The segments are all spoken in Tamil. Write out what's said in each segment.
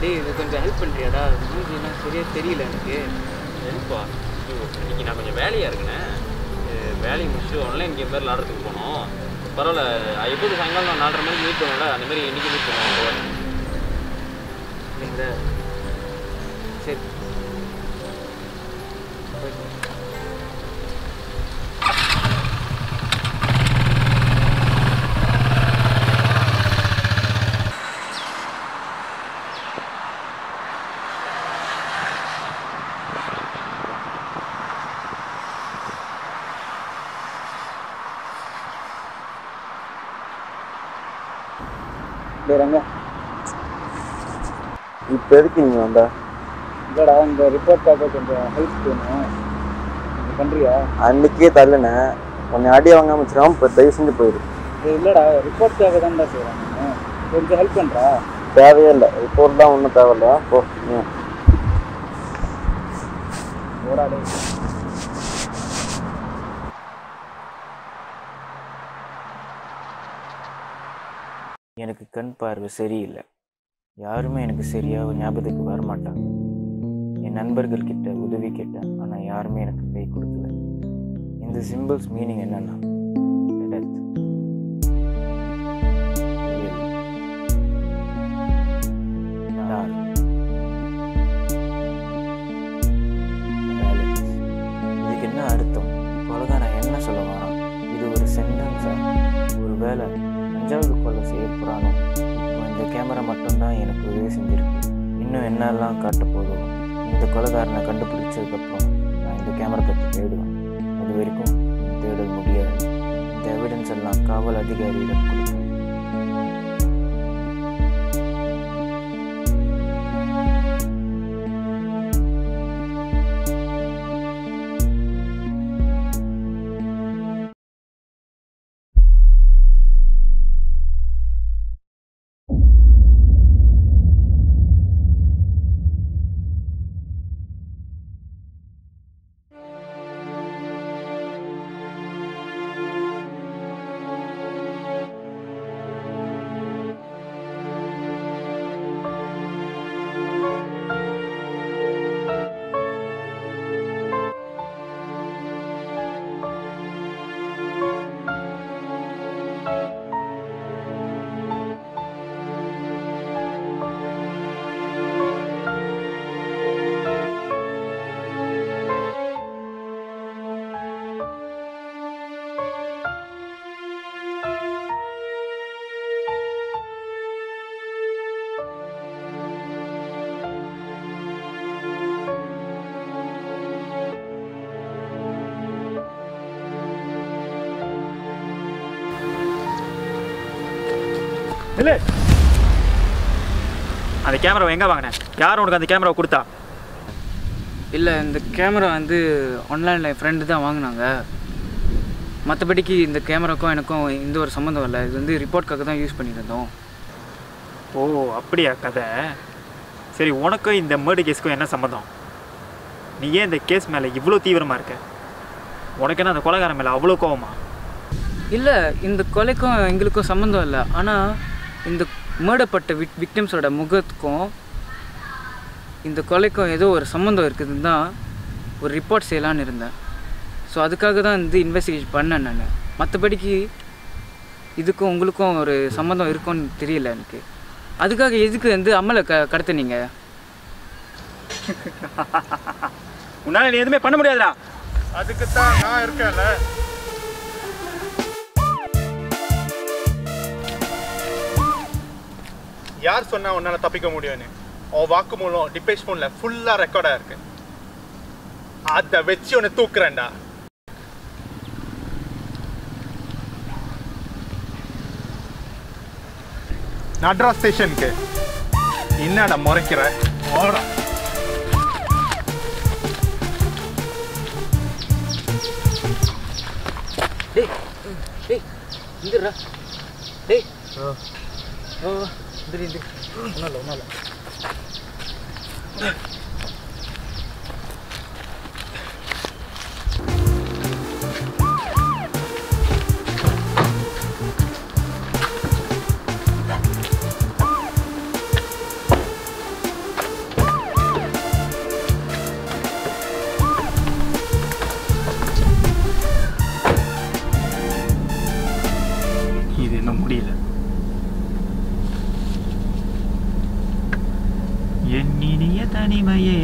டேய் இது கொஞ்சம் ஹெல்ப் பண்ணுறியாடா மூஞ்சினா சரியாக தெரியல எனக்கு சரிப்பா ஐயோ இன்னைக்கு நான் கொஞ்சம் வேலையாக இருக்கேனே இது வேலையை முடிச்சு ஆன்லைன் கேம் மாதிரி விளாட்றதுக்கு போனோம் பரவாயில்ல அஹ் எப்போது சாயங்காலம் நான் நாலரை மணிக்கு மீட் பண்ணுவேன்ல அந்த மாதிரி இன்னைக்கு மீட் பண்ணுவோம் இல்லைங்களா சரி டேய் ரங்க இப்போ எதுக்கு நீங்கள் வந்தா இல்லைடா இந்த ரிப்போர்ட்காக கொஞ்சம் ஹெல்ப் வேணும் நீ பண்ணுறியா அன்னைக்கே தள்ளுனேன் உன்னை அடி வாங்காம வச்சிடாம இப்போ தயவு செஞ்சு போயிடு டேய் இல்லைடா ரிப்போர்ட்காக தான்டா செய்கிறேன் நான் கொஞ்சம் ஹெல்ப் பண்ணுறா தேவையே இல்லை ரிப்போர்ட்லாம் ஒன்றும் தேவையில்ல போ நீ ஓடா டேய் எனக்கு கண் பார்வை சரியில்லை யாருமே எனக்கு சரியாக ஞாபகத்துக்கு வர மாட்டாங்க என் நண்பர்கள் கிட்ட உதவி கேட்டேன் ஆனால் யாருமே எனக்கு கை கொடுக்கல இந்த சிம்பிள்ஸ் மீனிங் என்னன்னா death. இயல். நாள். balance. இதுக்கு என்ன அர்த்தம் கொலகாரன் என்ன சொல்ல வரான் இது ஒரு சென்டென்ஸா ஒரு வேலை அஞ்சாவது கொலை செய்ய போகிறானோ இப்போ இந்த கேமரா மட்டும்தான் எனக்கு உதவி செஞ்சிருக்கு இன்னும் என்னெல்லாம் காட்ட போதும் இந்த கொலைகாரனை கண்டுபிடிச்சதுக்கப்புறம் நான் இந்த கேமரா பற்றி தேடுவேன் அது வரைக்கும் தேடல் முடியாது இந்த எவிடன்ஸ் எல்லாம் காவல் அதிகாரியிடம் கொடுப்பேன் இல்லை அந்த கேமராவை எங்கே வாங்கினேன் யார் உனக்கு அந்த கேமராவை கொடுத்தா இல்லை இந்த கேமரா வந்து ஆன்லைனில் என் ஃப்ரெண்டு தான் வாங்கினாங்க மற்றபடிக்கு இந்த கேமராக்கும் எனக்கும் எந்த ஒரு சம்மந்தம் இல்லை இது வந்து ரிப்போர்ட்காக தான் யூஸ் பண்ணியிருந்தோம் ஓ அப்படியா கதை சரி உனக்கும் இந்த மர்டர் கேஸுக்கும் என்ன சம்மந்தம் நீ ஏன் இந்த கேஸ் மேலே இவ்வளோ தீவிரமாக இருக்க உனக்கு என்ன அந்த கொலைகாரன் மேலே அவ்வளோ கோவமா இல்லை இந்த கொலைக்கும் எங்களுக்கும் சம்மந்தம் இல்லை ஆனால் இந்த மேடப்பட்ட விக் விக்டிம்ஸோட முகத்துக்கும் இந்த கொலைக்கும் ஏதோ ஒரு சம்மந்தம் இருக்குதுன்னு தான் ஒரு ரிப்போர்ட் செய்யலான்னு இருந்தேன் ஸோ அதுக்காக தான் வந்து இன்வெஸ்டிகேஷன் பண்ணேன் நான் மற்றபடிக்கு இதுக்கும் உங்களுக்கும் ஒரு சம்மந்தம் இருக்கும்னு தெரியல எனக்கு அதுக்காக எதுக்கு வந்து அம்மலை க கடத்துனீங்க உன்னால் நீ எதுவுமே பண்ண முடியாதுடா அதுக்கு தான் நான் இருக்கேன்ல யார் சொன்னா உன்னால தப்பிக்க முடியும்னு உன் வாக்குமூலம் டிபேஷ் ஃபோன்ல ஃபுல்லா ரெக்கார்டா இருக்கு அதை வச்சு உன்னை தூக்குறேன்டா நட்ரா ஸ்டேஷனுக்கு என்னடா முறைக்கிற ஓடா டேய் டேய் இந்துடுறா டேய் ஓ ஓ இந்துரு இந்துரு ஒன்றும் இல்லை ஒன்றும் இல்லை தனிமையே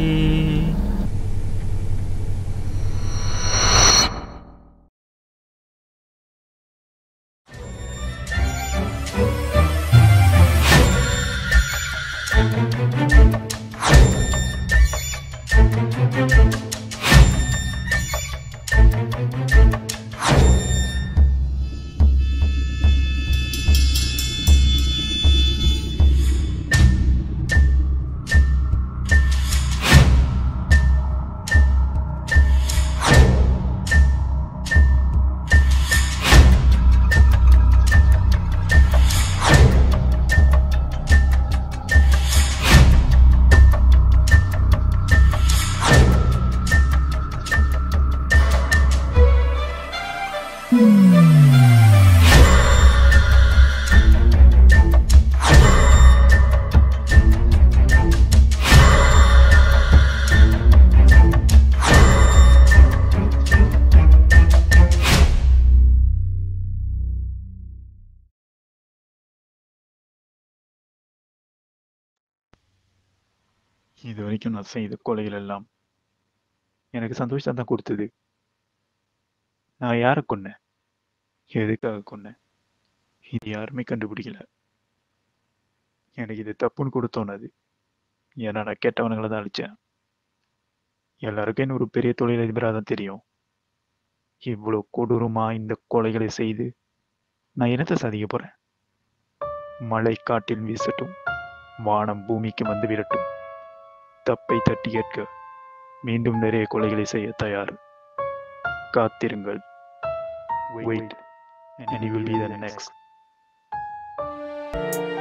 இது வரைக்கும் நான் செய்த கொலைகள் எல்லாம் எனக்கு சந்தோஷம் தான் கொடுத்தது நான் யாரை கொன்னேன் எதுக்காக கொன்னேன் இது யாருமே கண்டுபிடிக்கல எனக்கு இது தப்புன்னு கூட தோணாது ஏன்னா நான் கெட்டவனுங்களை தான் அழிச்சேன் எல்லாருக்கும் என்ன ஒரு பெரிய தொழிலதிபராக தான் தெரியும் இவ்வளோ கொடூரமா இந்த கொலைகளை செய்து நான் என்னத்தை சாதிக்க போறேன் மழை காட்டில் வீசட்டும் வானம் பூமிக்கு வந்து விரட்டும் தப்பை தட்டி கேட்க மீண்டும் நிறைய கொலைகளை செய்ய தயார் காத்திருங்கள் wait and you will be the next